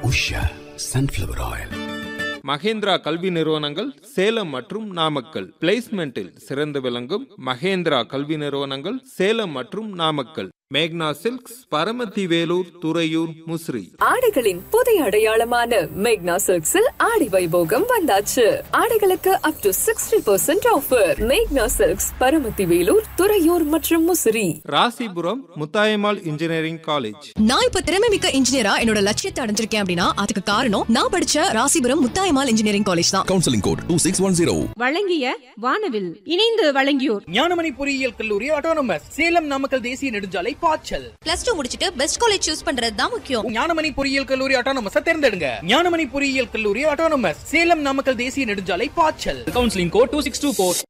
Usha sunflower oil Mahindra கல்வி நிறுவனங்கள் சேலம் மற்றும் நாமக்கல் பிளேஸ்மெண்டில் சிறந்து விளங்கும் மகேந்திரா கல்வி நிறுவனங்கள் சேலம் மற்றும் நாமக்கல் மேக்னா சில்க்ஸ் பரமத்தி வேலூர் துறையூர் முசிறி ஆடைகளின் புதிய அடையாளமான மேக்னா சில்க்ஸில் ஆடி வைபோகம் வந்தாச்சு ஆடைகளுக்கு up to sixty percent offer மேக்னா சில்க்ஸ் பரமத்தி வேலூர் துறையூர் மற்றும் முசிறி ராசிபுரம் முத்தாயம்மாள் இன்ஜினியரிங் காலேஜ் நான் இப்ப திறமை மிக்க இன்ஜினியரா என்னோட லட்சியத்தை அடைஞ்சிருக்கேன் அப்படின்னா அதுக்கு காரணம் நான் படிச்ச ராசிபுரம் முத்தாயம்மாள் இன்ஜினியரிங் காலேஜ் தான் counselling code two six one zero வழங்கிய வானவில் இணைந்து வழங்கியோர் ஞானமணி பொறியியல் கல்லூரி ஆட்டோனமஸ் சேலம் நாமக்கல் தேசிய நெடுஞ்சாலை பாய்ச்சல் பிளஸ் டூ முடிச்சிட்டு பெஸ்ட் காலேஜ் சூஸ் பண்றது தான் முக்கியம் ஞானமணி பொறியியல் கல்லூரி ஆட்டோனமஸ் தேர்ந்தெடுங்க ஞானமணி பொறியியல் கல்லூரி ஆட்டோனமஸ் சேலம் நாமக்கல் தேசிய நெடுஞ்சாலை பாய்ச்சல் counselling code two six two four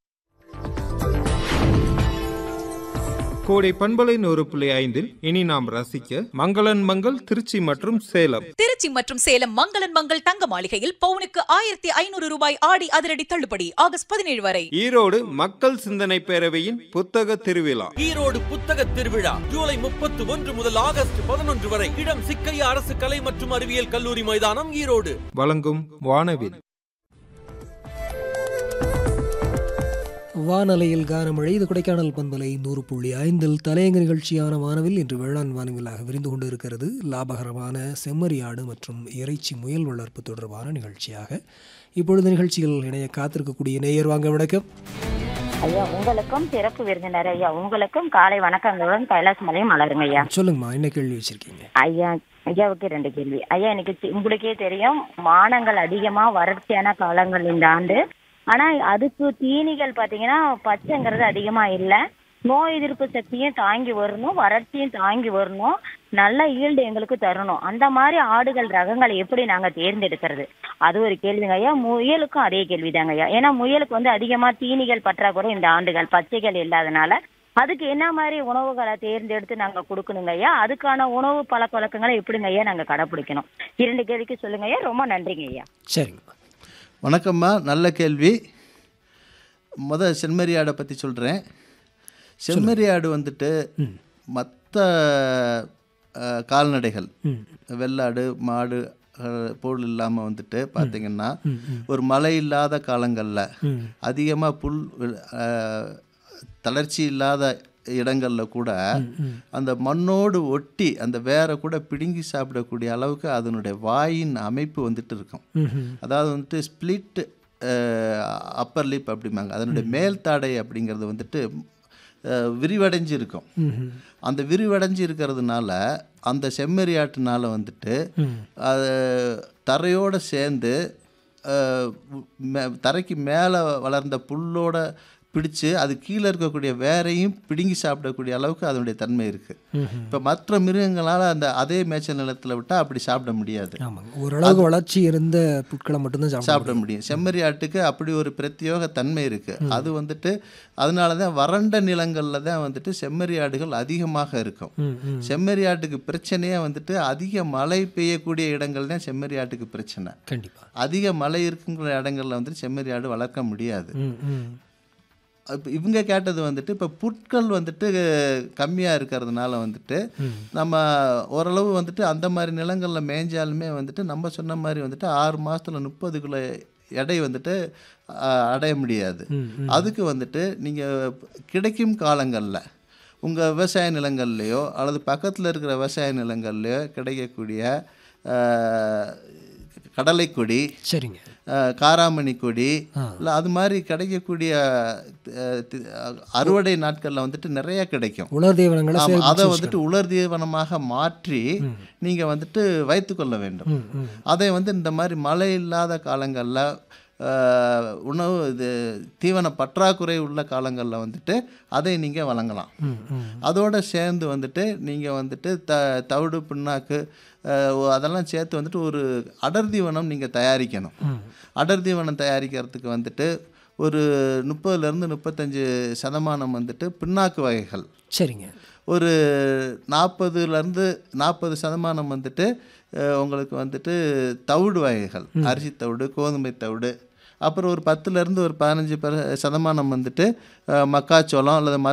கோடை பண்பலை நூறு புள்ளி ஐந்தில் இனி நாம் ரசிக்க மங்களன் மங்கள் திருச்சி மற்றும் சேலம் திருச்சி மற்றும் சேலம் மங்களன் மங்கள் தங்க மாளிகையில் பவுனுக்கு ஆயிரத்தி ஐநூறு ரூபாய் ஆடி அதிரடி தள்ளுபடி ஆகஸ்ட் பதினேழு வரை ஈரோடு மக்கள் சிந்தனை பேரவையின் புத்தக திருவிழா ஈரோடு புத்தக திருவிழா ஜூலை முப்பத்தி ஒன்று முதல் ஆகஸ்ட் பதினொன்று வரை இடம் சிக்கையா அரசு கலை மற்றும் அறிவியல் கல்லூரி மைதானம் ஈரோடு வழங்கும் வானவில் வானலையில் கானமழை இது கொடைக்கானல் பண்பலை நூறு புள்ளி ஐந்தில் தலையங்க நிகழ்ச்சியான வானவில் இன்று வேளாண் வானவிலாக விரிந்து கொண்டு இருக்கிறது லாபகரமான செம்மறியாடு மற்றும் இறைச்சி முயல் வளர்ப்பு தொடர்பான நிகழ்ச்சியாக இப்பொழுது நிகழ்ச்சியில் இணைய காத்திருக்கக்கூடிய நேயர் வாங்க வணக்கம் ஐயா உங்களுக்கும் சிறப்பு விருந்தினர் ஐயா உங்களுக்கும் காலை வணக்கங்களுடன் கைலாஸ் மலையும் மலருங்க ஐயா சொல்லுங்கம்மா என்ன கேள்வி வச்சிருக்கீங்க ஐயா ஐயாவுக்கு ரெண்டு கேள்வி ஐயா எனக்கு சி- உங்களுக்கே தெரியும் மானங்கள் அதிகமா வறட்சியான காலங்கள் இந்த ஆண்டு ஆனா அதுக்கு தீனிகள் பாத்தீங்கன்னா பச்சைங்கிறது அதிகமா இல்ல நோய் எதிர்ப்பு சக்தியும் தாங்கி வரணும் வறட்சியும் தாங்கி வரணும் நல்ல ஈல்டு எங்களுக்கு தரணும் அந்த மாதிரி ஆடுகள் ரகங்களை எப்படி நாங்க தேர்ந்தெடுக்கிறது அது ஒரு கேள்விங்க ஐயா முயலுக்கும் அதே கேள்விதாங்க ஐயா ஏன்னா முயலுக்கு வந்து அதிகமா தீனிகள் பற்றாக்குறை இந்த ஆண்டுகள் பச்சைகள் இல்லாதனால அதுக்கு என்ன மாதிரி உணவுகளை தேர்ந்தெடுத்து நாங்க கொடுக்கணுங்க ஐயா அதுக்கான உணவு பழக்க வழக்கங்களை எப்படிங்க ஐயா நாங்க கடைபிடிக்கணும் இரண்டு கேள்விக்கு சொல்லுங்க ஐயா ரொம்ப நன்றிங்க ஐயா சரிங்கம்மா வணக்கம்மா நல்ல கேள்வி முத செம்மறியாடை பற்றி சொல்கிறேன் செம்மறியாடு வந்துட்டு மற்ற கால்நடைகள் வெள்ளாடு மாடு அஹ், போல் இல்லாமல் வந்துட்டு பார்த்தீங்கன்னா ஒரு மழை இல்லாத காலங்களில் அதிகமாக புல் அஹ், தளர்ச்சி இல்லாத இடங்களில் கூட அந்த மண்ணோடு ஒட்டி அந்த வேரை கூட பிடுங்கி சாப்பிடக்கூடிய அளவுக்கு அதனுடைய வாயின் அமைப்பு வந்துட்டு இருக்கும் அதாவது வந்துட்டு ஸ்பிளிட் அப்பர் லிப் அப்படிம்பாங்க அதனுடைய மேல் தாடை அப்படிங்கிறது வந்துட்டு அஹ், விரிவடைஞ்சு இருக்கும் அந்த விரிவடைஞ்சு இருக்கிறதுனால அந்த செம்மறியாட்டுனால வந்துட்டு அது தரையோடு சேர்ந்து அஹ், மே- தரைக்கு மேலே வளர்ந்த புல்லோட பிடிச்சு அது கீழே இருக்கக்கூடிய வேரையும் பிடுங்கி சாப்பிடக்கூடிய அளவுக்கு அதனுடைய தன்மை இருக்குது இப்போ மற்ற மிருகங்களால் அந்த அதே மேய்ச்சல் நிலத்தில் விட்டால் அப்படி சாப்பிட முடியாது ஆமாங்க ஓரளவுக்கு வளர்ச்சி இருந்த புட்களை மட்டும்தான் சாப்பிட சாப்பிட முடியும் செம்மறி ஆட்டுக்கு அப்படி ஒரு பிரத்யோக தன்மை இருக்கு அது வந்துட்டு அதனால தான் வறண்ட நிலங்களில் தான் வந்துட்டு செம்மறி ஆடுகள் அதிகமாக இருக்கும் ம், ம். செம்மறி ஆட்டுக்கு பிரச்சனையே வந்துட்டு அதிக மழை பெய்யக்கூடிய இடங்கள் தான் செம்மறி ஆட்டுக்கு பிரச்சனை கண்டிப்பா அதிக மழை இருக்குங்கிற இடங்கள்ல வந்துட்டு செம்மறி ஆடு வளர்க்க முடியாது ம் ம் இப்போ இவங்க கேட்டது வந்துட்டு இப்போ புட்கள் வந்துட்டு கம்மியாக இருக்கிறதுனால வந்துட்டு நம்ம ஓரளவு வந்துட்டு அந்த மாதிரி நிலங்களில் மேய்ஞ்சாலுமே வந்துட்டு நம்ம சொன்ன மாதிரி வந்துட்டு ஆறு மாதத்தில் முப்பது கிலோ எடை வந்துட்டு அஹ், அடைய முடியாது அதுக்கு வந்துட்டு நீங்கள் கிடைக்கும் காலங்களில் உங்கள் விவசாய நிலங்கள்லையோ அல்லது பக்கத்தில் இருக்கிற விவசாய நிலங்கள்லையோ கிடைக்கக்கூடிய அஹ், கடலைக்கொடி சரிங்க அஹ், காராமணி கொடி இல்லை அது மாதிரி கிடைக்கக்கூடிய அஹ், தி- அறுவடை நாட்களில் வந்துட்டு நிறைய கிடைக்கும் உலர் தீவனங்களை ஆமா, சேமிச்சு அதை வந்துட்டு உலர் தீவனமாக மாற்றி நீங்கள் வந்துட்டு வைத்துக்கொள்ள வேண்டும் அதை வந்து இந்த மாதிரி மழை இல்லாத காலங்களில் உணவு இது தீவன பற்றாக்குறை உள்ள காலங்களில் வந்துட்டு அதை நீங்கள் வழங்கலாம் அதோட சேர்ந்து வந்துட்டு நீங்கள் வந்துட்டு த தவிடு பிண்ணாக்கு அஹ், ஒ- அதெல்லாம் சேர்த்து வந்துட்டு ஒரு அடர் தீவனம் நீங்கள் தயாரிக்கணும் அடர் தீவனம் தயாரிக்கிறதுக்கு வந்துட்டு ஒரு முப்பதுலேருந்து முப்பத்தஞ்சு சதமானம் வந்துட்டு பிண்ணாக்கு வகைகள் சரிங்க ஒரு நாற்பதுலேருந்து நாற்பது சதமானம் வந்துட்டு அஹ், உங்களுக்கு வந்துட்டு தவிடு வகைகள் அரிசி தவிடு கோதுமை தவிடு அப்புறம் ஒரு பத்துலேருந்து ஒரு பதினஞ்சு பர சதமானம் வந்துட்டு அஹ், மக்காச்சோளம் அல்லது